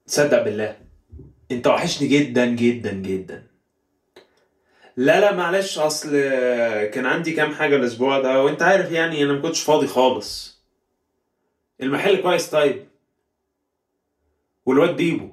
تصدق بالله انت وحشني جدا جدا جدا لا لا معلش اصل كان عندي كام حاجه الاسبوع ده وانت عارف يعني انا ما كنتش فاضي خالص المحل كويس طيب والواد بيبو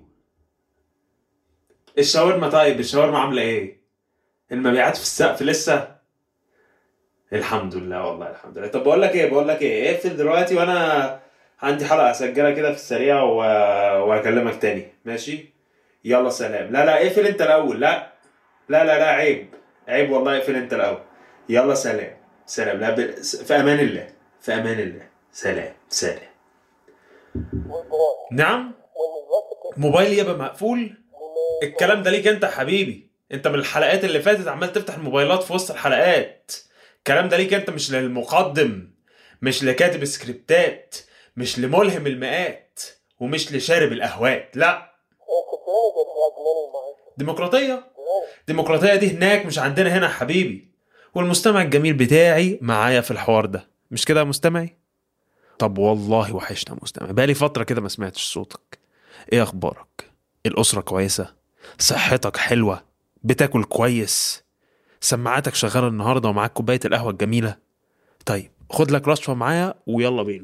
الشاورما طيب الشاورما عامله ايه المبيعات في السقف لسه الحمد لله والله الحمد لله طب بقول لك ايه بقول لك ايه اقفل دلوقتي وانا عندي حلقه اسجلها كده في السريع و... وهكلمك تاني ماشي يلا سلام لا لا اقفل انت الاول لا لا لا لا عيب عيب والله اقفل انت الاول يلا سلام سلام لا ب... في امان الله في امان الله سلام سلام نعم موبايلي يبقى مقفول الكلام ده ليك انت يا حبيبي انت من الحلقات اللي فاتت عمال تفتح الموبايلات في وسط الحلقات الكلام ده ليك انت مش للمقدم مش لكاتب سكريبتات مش لملهم المئات ومش لشارب الاهوات لا ديمقراطيه ديمقراطيه دي هناك مش عندنا هنا يا حبيبي والمستمع الجميل بتاعي معايا في الحوار ده مش كده يا مستمعي طب والله وحشنا يا مستمع بقالي فتره كده ما سمعتش صوتك ايه اخبارك الاسره كويسه صحتك حلوه بتاكل كويس سماعاتك شغاله النهارده ومعاك كوبايه القهوه الجميله طيب خد لك رشفه معايا ويلا بينا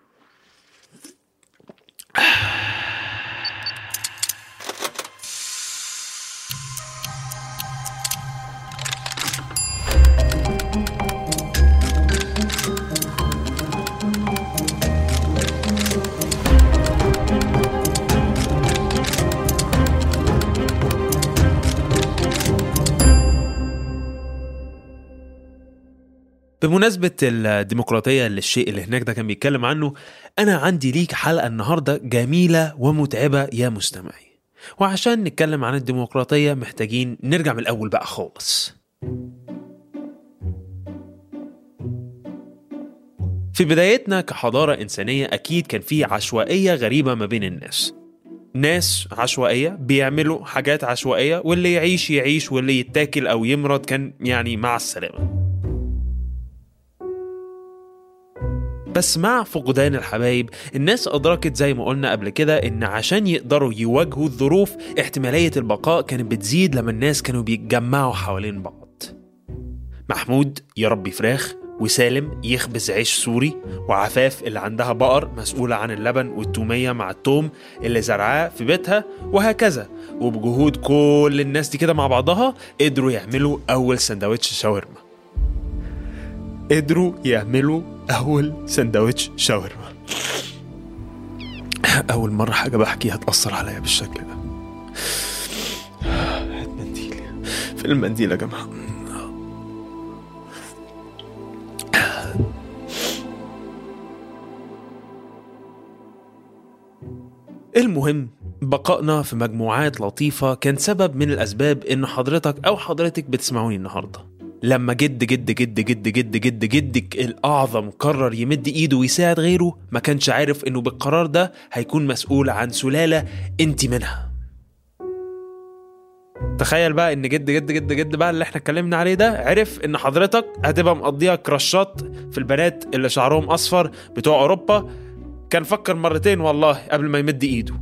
بمناسبة الديمقراطية اللي الشيء اللي هناك ده كان بيتكلم عنه أنا عندي ليك حلقة النهاردة جميلة ومتعبة يا مستمعي وعشان نتكلم عن الديمقراطية محتاجين نرجع من الأول بقى خالص في بدايتنا كحضارة إنسانية أكيد كان في عشوائية غريبة ما بين الناس ناس عشوائية بيعملوا حاجات عشوائية واللي يعيش يعيش واللي يتاكل أو يمرض كان يعني مع السلامة بس مع فقدان الحبايب الناس أدركت زي ما قلنا قبل كده إن عشان يقدروا يواجهوا الظروف احتمالية البقاء كانت بتزيد لما الناس كانوا بيتجمعوا حوالين بعض محمود يربي فراخ وسالم يخبز عيش سوري وعفاف اللي عندها بقر مسؤولة عن اللبن والتومية مع التوم اللي زرعاه في بيتها وهكذا وبجهود كل الناس دي كده مع بعضها قدروا يعملوا أول سندوتش شاورما قدروا يعملوا أول سندوتش شاورما أول مرة حاجة بحكيها تأثر عليا بالشكل ده هات منديل فين المنديل يا جماعة المهم بقائنا في مجموعات لطيفة كان سبب من الأسباب إن حضرتك أو حضرتك بتسمعوني النهاردة لما جد جد جد جد جد جد جدك الأعظم قرر يمد إيده ويساعد غيره ما كانش عارف إنه بالقرار ده هيكون مسؤول عن سلالة أنت منها تخيل بقى ان جد جد جد جد بقى اللي احنا اتكلمنا عليه ده عرف ان حضرتك هتبقى مقضيها كراشات في البنات اللي شعرهم اصفر بتوع اوروبا كان فكر مرتين والله قبل ما يمد ايده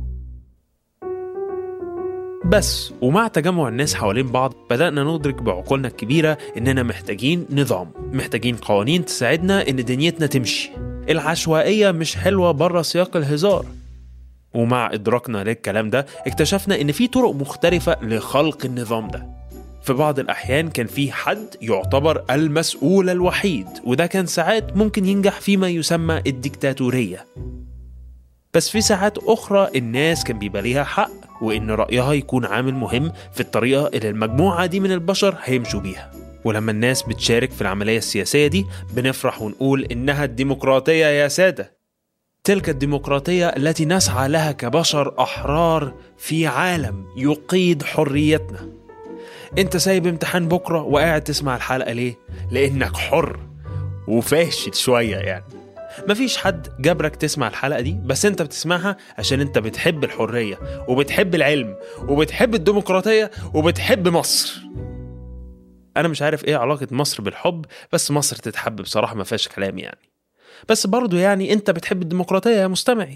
بس ومع تجمع الناس حوالين بعض بدأنا ندرك بعقولنا الكبيرة إننا محتاجين نظام محتاجين قوانين تساعدنا إن دنيتنا تمشي العشوائية مش حلوة بره سياق الهزار ومع إدراكنا للكلام ده اكتشفنا إن في طرق مختلفة لخلق النظام ده في بعض الأحيان كان في حد يعتبر المسؤول الوحيد وده كان ساعات ممكن ينجح فيما يسمى الديكتاتورية بس في ساعات أخرى الناس كان بيبقى ليها حق وإن رأيها يكون عامل مهم في الطريقة اللي المجموعة دي من البشر هيمشوا بيها ولما الناس بتشارك في العملية السياسية دي بنفرح ونقول إنها الديمقراطية يا سادة تلك الديمقراطية التي نسعى لها كبشر أحرار في عالم يقيد حريتنا انت سايب امتحان بكرة وقاعد تسمع الحلقة ليه؟ لأنك حر وفاشل شوية يعني مفيش حد جبرك تسمع الحلقة دي بس انت بتسمعها عشان انت بتحب الحرية وبتحب العلم وبتحب الديمقراطية وبتحب مصر انا مش عارف ايه علاقة مصر بالحب بس مصر تتحب بصراحة ما فيهاش كلام يعني بس برضو يعني انت بتحب الديمقراطية يا مستمعي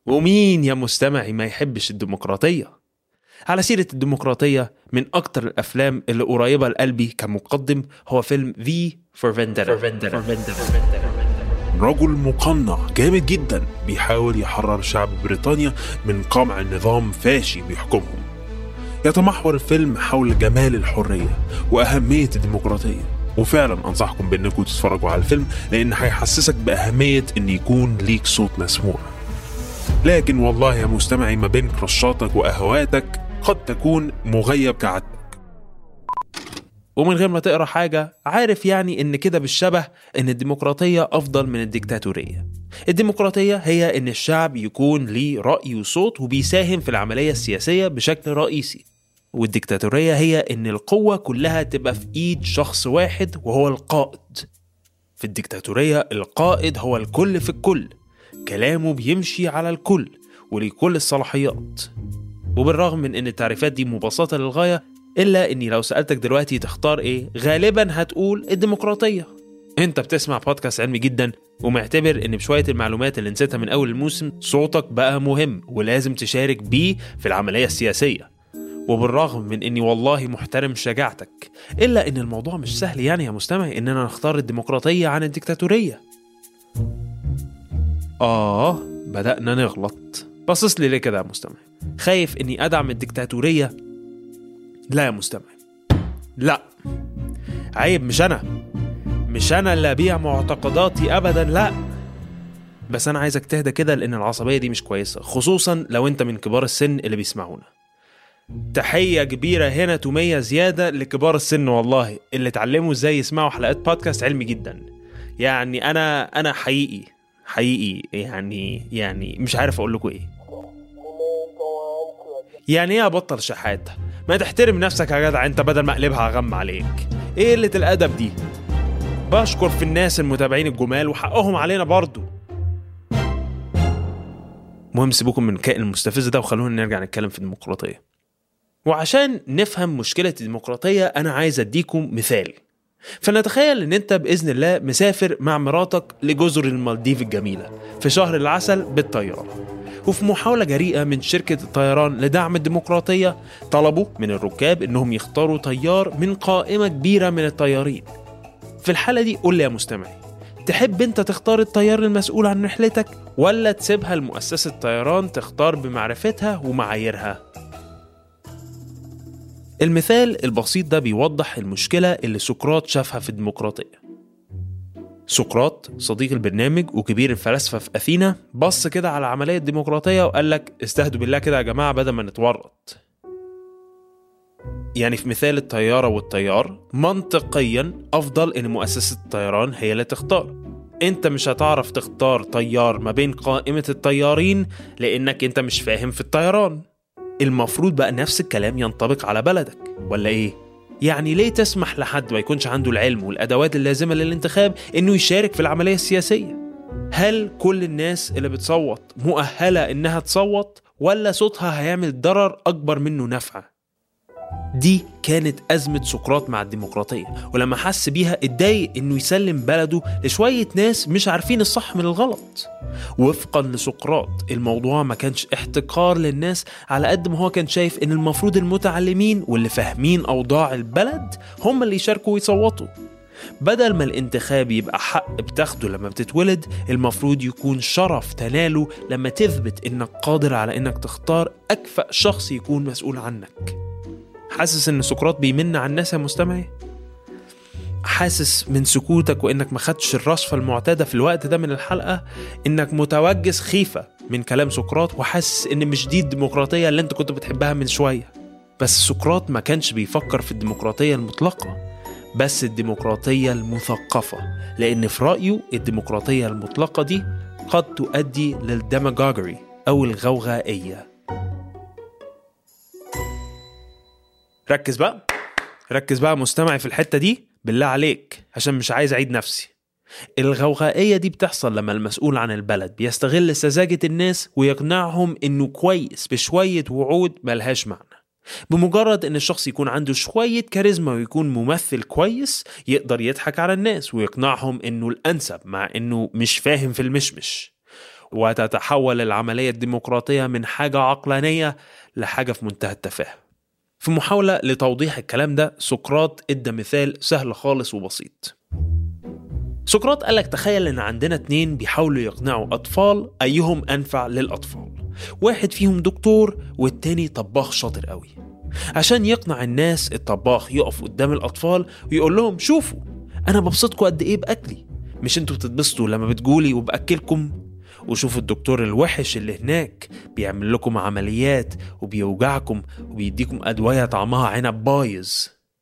ومين يا مستمعي ما يحبش الديمقراطية على سيرة الديمقراطية من أكتر الأفلام اللي قريبة لقلبي كمقدم هو فيلم في فور فيندرا رجل مقنع جامد جدا بيحاول يحرر شعب بريطانيا من قمع نظام فاشي بيحكمهم يتمحور الفيلم حول جمال الحرية وأهمية الديمقراطية وفعلا أنصحكم بأنكم تتفرجوا على الفيلم لأن هيحسسك بأهمية أن يكون ليك صوت مسموع لكن والله يا مستمعي ما بين كرشاتك وأهواتك قد تكون مغيب كعادتك ومن غير ما تقرا حاجة عارف يعني إن كده بالشبه إن الديمقراطية أفضل من الديكتاتورية الديمقراطية هي إن الشعب يكون ليه رأي وصوت وبيساهم في العملية السياسية بشكل رئيسي والديكتاتورية هي إن القوة كلها تبقى في إيد شخص واحد وهو القائد في الديكتاتورية القائد هو الكل في الكل كلامه بيمشي على الكل وليه كل الصلاحيات وبالرغم من ان التعريفات دي مبسطة للغاية الا اني لو سألتك دلوقتي تختار ايه غالبا هتقول الديمقراطية انت بتسمع بودكاست علمي جدا ومعتبر ان بشوية المعلومات اللي نسيتها من اول الموسم صوتك بقى مهم ولازم تشارك بيه في العملية السياسية وبالرغم من اني والله محترم شجاعتك الا ان الموضوع مش سهل يعني يا مستمعي اننا نختار الديمقراطية عن الديكتاتورية آه بدأنا نغلط باصص لي ليه كده يا مستمع خايف إني أدعم الديكتاتورية لا يا مستمع لا عيب مش أنا مش أنا اللي أبيع معتقداتي أبدا لا بس أنا عايزك تهدى كده لأن العصبية دي مش كويسة خصوصا لو أنت من كبار السن اللي بيسمعونا تحية كبيرة هنا تومية زيادة لكبار السن والله اللي اتعلموا ازاي يسمعوا حلقات بودكاست علمي جدا يعني أنا أنا حقيقي حقيقي يعني يعني مش عارف اقول لكم ايه يعني ايه ابطل شحات ما تحترم نفسك يا جدع انت بدل ما اقلبها اغم عليك ايه قله الادب دي بشكر في الناس المتابعين الجمال وحقهم علينا برضو مهم سيبوكم من الكائن المستفز ده وخلونا نرجع نتكلم في الديمقراطيه وعشان نفهم مشكله الديمقراطيه انا عايز اديكم مثال فنتخيل ان انت باذن الله مسافر مع مراتك لجزر المالديف الجميله في شهر العسل بالطياره وفي محاولة جريئة من شركة الطيران لدعم الديمقراطية طلبوا من الركاب انهم يختاروا طيار من قائمة كبيرة من الطيارين في الحالة دي قول لي يا مستمعي تحب انت تختار الطيار المسؤول عن رحلتك ولا تسيبها لمؤسسة طيران تختار بمعرفتها ومعاييرها المثال البسيط ده بيوضح المشكلة اللي سقراط شافها في الديمقراطية سقراط صديق البرنامج وكبير الفلاسفة في أثينا بص كده على عملية الديمقراطية وقال لك استهدوا بالله كده يا جماعة بدل ما نتورط يعني في مثال الطيارة والطيار منطقيا أفضل إن مؤسسة الطيران هي اللي تختار انت مش هتعرف تختار طيار ما بين قائمة الطيارين لأنك انت مش فاهم في الطيران المفروض بقى نفس الكلام ينطبق على بلدك ولا ايه؟ يعني ليه تسمح لحد ما يكونش عنده العلم والادوات اللازمه للانتخاب انه يشارك في العمليه السياسيه؟ هل كل الناس اللي بتصوت مؤهله انها تصوت ولا صوتها هيعمل ضرر اكبر منه نفع؟ دي كانت أزمة سقراط مع الديمقراطية ولما حس بيها اتضايق إنه يسلم بلده لشوية ناس مش عارفين الصح من الغلط وفقا لسقراط الموضوع ما كانش احتقار للناس على قد ما هو كان شايف إن المفروض المتعلمين واللي فاهمين أوضاع البلد هم اللي يشاركوا ويصوتوا بدل ما الانتخاب يبقى حق بتاخده لما بتتولد المفروض يكون شرف تناله لما تثبت انك قادر على انك تختار اكفأ شخص يكون مسؤول عنك حاسس ان سقراط بيمن على الناس يا مستمعي حاسس من سكوتك وانك ما خدتش الرصفه المعتاده في الوقت ده من الحلقه انك متوجس خيفه من كلام سقراط وحاسس ان مش دي الديمقراطيه اللي انت كنت بتحبها من شويه بس سقراط ما كانش بيفكر في الديمقراطيه المطلقه بس الديمقراطيه المثقفه لان في رايه الديمقراطيه المطلقه دي قد تؤدي للديماغوجري او الغوغائيه ركز بقى ركز بقى مستمعي في الحتة دي بالله عليك عشان مش عايز أعيد نفسي الغوغائية دي بتحصل لما المسؤول عن البلد بيستغل سذاجة الناس ويقنعهم إنه كويس بشوية وعود ملهاش معنى بمجرد ان الشخص يكون عنده شوية كاريزما ويكون ممثل كويس يقدر يضحك على الناس ويقنعهم انه الانسب مع انه مش فاهم في المشمش وتتحول العملية الديمقراطية من حاجة عقلانية لحاجة في منتهى التفاهة في محاولة لتوضيح الكلام ده سقراط ادى مثال سهل خالص وبسيط سقراط قالك تخيل ان عندنا اتنين بيحاولوا يقنعوا اطفال ايهم انفع للاطفال واحد فيهم دكتور والتاني طباخ شاطر قوي عشان يقنع الناس الطباخ يقف قدام الاطفال ويقول لهم شوفوا انا ببسطكم قد ايه باكلي مش انتوا بتتبسطوا لما بتجولي وباكلكم وشوفوا الدكتور الوحش اللي هناك بيعمل لكم عمليات وبيوجعكم وبيديكم ادويه طعمها عنب بايظ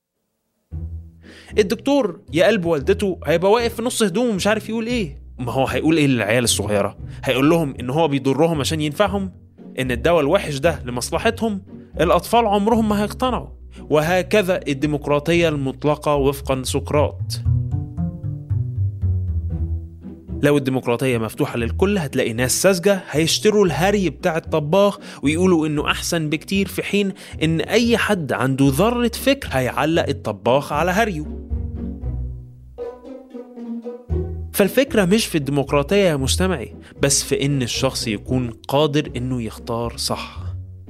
الدكتور يا قلب والدته هيبقى واقف في نص هدومه مش عارف يقول ايه ما هو هيقول ايه للعيال الصغيره هيقول لهم ان هو بيضرهم عشان ينفعهم ان الدواء الوحش ده لمصلحتهم الاطفال عمرهم ما هيقتنعوا وهكذا الديمقراطيه المطلقه وفقا سقراط لو الديمقراطية مفتوحة للكل هتلاقي ناس ساذجة هيشتروا الهري بتاع الطباخ ويقولوا إنه أحسن بكتير في حين إن أي حد عنده ذرة فكر هيعلق الطباخ على هريه فالفكرة مش في الديمقراطية يا مستمعي بس في إن الشخص يكون قادر إنه يختار صح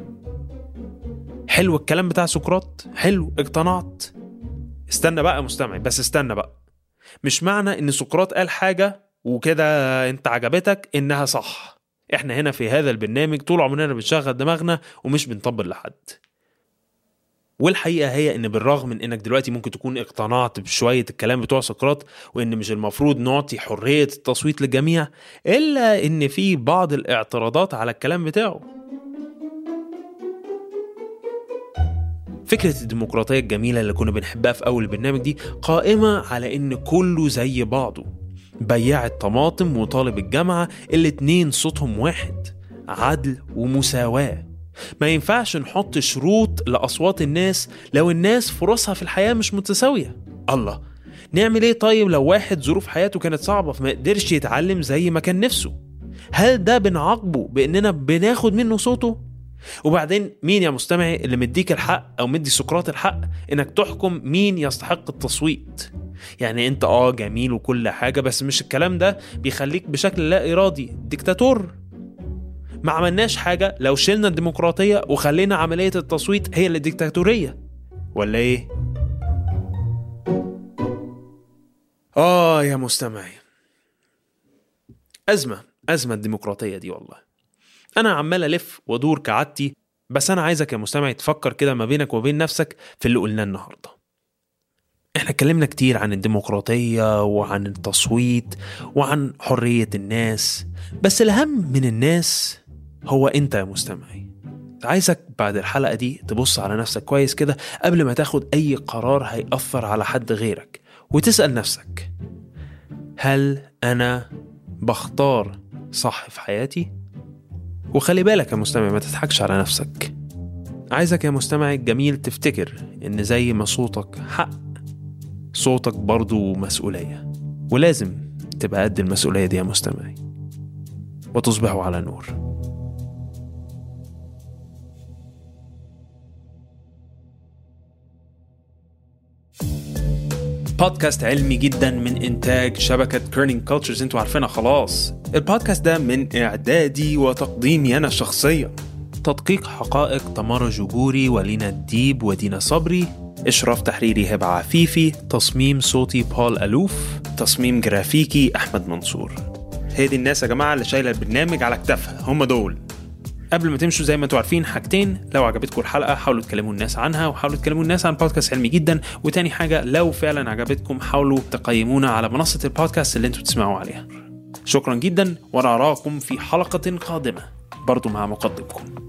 حلو الكلام بتاع سقراط حلو اقتنعت استنى بقى يا مستمعي بس استنى بقى مش معنى ان سقراط قال حاجة وكده انت عجبتك انها صح احنا هنا في هذا البرنامج طول عمرنا بنشغل دماغنا ومش بنطبل لحد والحقيقة هي إن بالرغم من إنك دلوقتي ممكن تكون اقتنعت بشوية الكلام بتوع سقراط وإن مش المفروض نعطي حرية التصويت للجميع إلا إن في بعض الاعتراضات على الكلام بتاعه فكرة الديمقراطية الجميلة اللي كنا بنحبها في أول البرنامج دي قائمة على إن كله زي بعضه بياع الطماطم وطالب الجامعة الاتنين صوتهم واحد عدل ومساواة ما ينفعش نحط شروط لأصوات الناس لو الناس فرصها في الحياة مش متساوية الله نعمل ايه طيب لو واحد ظروف حياته كانت صعبة فما قدرش يتعلم زي ما كان نفسه هل ده بنعاقبه باننا بناخد منه صوته وبعدين مين يا مستمعي اللي مديك الحق او مدي سقراط الحق انك تحكم مين يستحق التصويت يعني انت اه جميل وكل حاجة بس مش الكلام ده بيخليك بشكل لا ارادي ديكتاتور ما عملناش حاجة لو شلنا الديمقراطية وخلينا عملية التصويت هي اللي ديكتاتورية ولا ايه؟ آه يا مستمعي أزمة أزمة الديمقراطية دي والله أنا عمال ألف وأدور كعادتي بس أنا عايزك يا مستمعي تفكر كده ما بينك وبين نفسك في اللي قلناه النهاردة احنا اتكلمنا كتير عن الديمقراطية وعن التصويت وعن حرية الناس بس الأهم من الناس هو انت يا مستمعي عايزك بعد الحلقة دي تبص على نفسك كويس كده قبل ما تاخد أي قرار هيأثر على حد غيرك وتسأل نفسك هل أنا بختار صح في حياتي؟ وخلي بالك يا مستمع ما تضحكش على نفسك عايزك يا مستمع الجميل تفتكر إن زي ما صوتك حق صوتك برضو مسؤولية ولازم تبقى قد المسؤولية دي يا مستمعي وتصبحوا على نور بودكاست علمي جدا من انتاج شبكه كيرنينج كولتشرز انتوا عارفينها خلاص البودكاست ده من اعدادي وتقديمي انا شخصيا تدقيق حقائق تمارا جبوري ولينا الديب ودينا صبري إشراف تحريري هبة عفيفي تصميم صوتي بول ألوف تصميم جرافيكي أحمد منصور هي دي الناس يا جماعة اللي شايلة البرنامج على كتافها هم دول قبل ما تمشوا زي ما انتوا عارفين حاجتين لو عجبتكم الحلقه حاولوا تكلموا الناس عنها وحاولوا تكلموا الناس عن بودكاست علمي جدا وتاني حاجه لو فعلا عجبتكم حاولوا تقيمونا على منصه البودكاست اللي انتوا بتسمعوا عليها شكرا جدا وانا اراكم في حلقه قادمه برضو مع مقدمكم